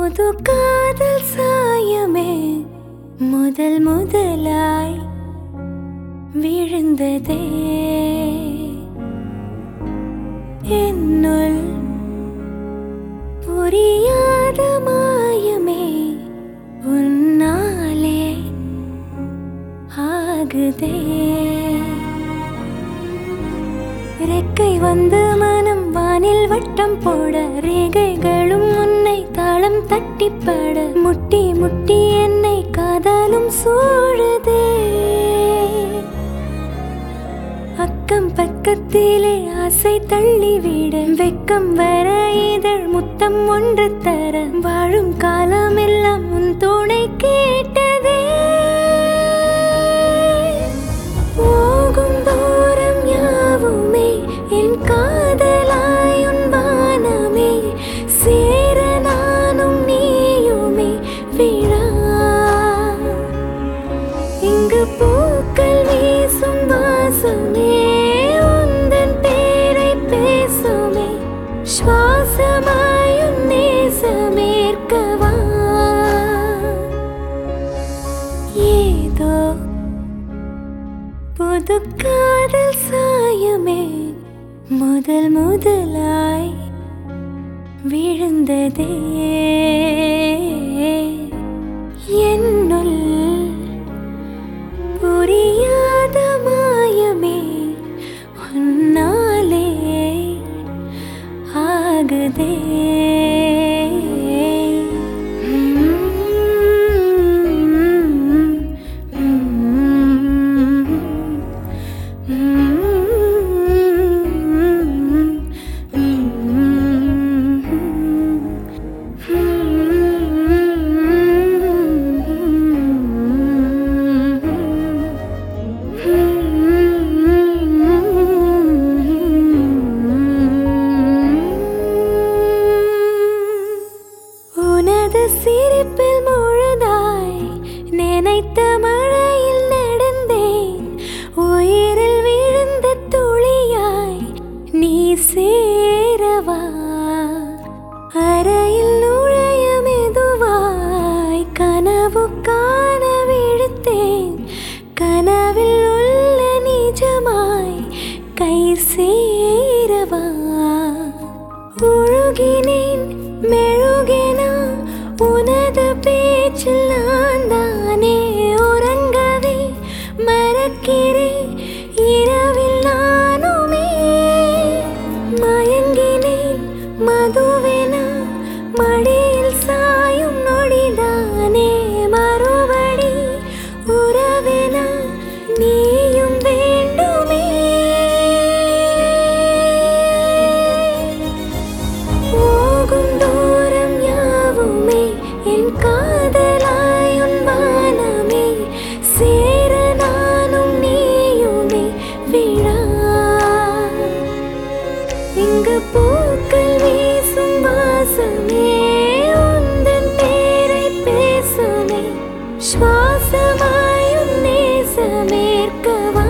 புது காதல் சாயமே முதல் முதலாய் விழுந்ததே என்னுள் புரியாத மாயமே உன்னாலே ஆகுதே ரெக்கை வந்து மனம் வானில் வட்டம் போட ரேகைகளும் உன்னை தாளம் தட்டிப்பட முட்டி முட்டி என்னை காதலும் சூழுதே அக்கம் பக்கத்திலே ஆசை தள்ளிவிட வெக்கம் வர இதழ் முத்தம் ஒன்று தர வாழும் காலமெல்லாம் உன் துணை கேட்டதே போகும் தூரம் யாவுமே என் காதலாய் உன் வானமே சேர நானும் நீயுமே விழா இங்கு பூக்கள் வீசும் வாசமே உந்தன் பேரை பேசுமே சுவாசமாயும் நேசமேற்கவா ஏதோ புது காதல் சாயமே முதல் முதலாய் விழுந்ததே என்னுள் புரியாத மாயமே உன்னாலே ஆகுதே உனது சிரிப்பில் முழுதாய் நினைத்த மழையில் நடந்தேன் உயிரில் விழுந்த துளியாய் நீ சேரவா அறையில் நுழைய மெதுவாய் கனவு காண விழுத்தேன் கனவில் உள்ள நிஜமாய் கை சேரவா உழுகினேன் மெழுகினா உனது பேச்சில் நான் தானே உறங்கவே மறக்கிறேன் இரவில் நானுமே மயங்கினேன் மதுவெனா மடியில் சாயும் நொடிதானே மறுபடி உறவெனா நீயும் வேண்டுமே போகும் தூரம் யாவுமே என் காதலாய் உன் வானமே சேர நானும் நீயுமே விழா இங்கு பூக்கள் வீசும் வாசமே உந்தன் பேரை பேசுமே சுவாசமாயும் நேசமேற்கவா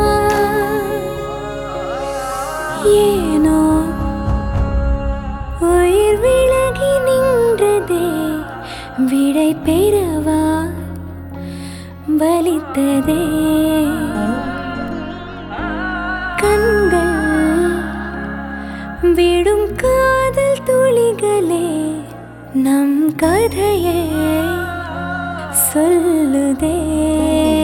ஏனோ உயிர் விலகி நின்றதே விடை பெறவா வலித்ததே கண்கள் விடும் காதல் துளிகளே நம் கதையை சொல்லுதே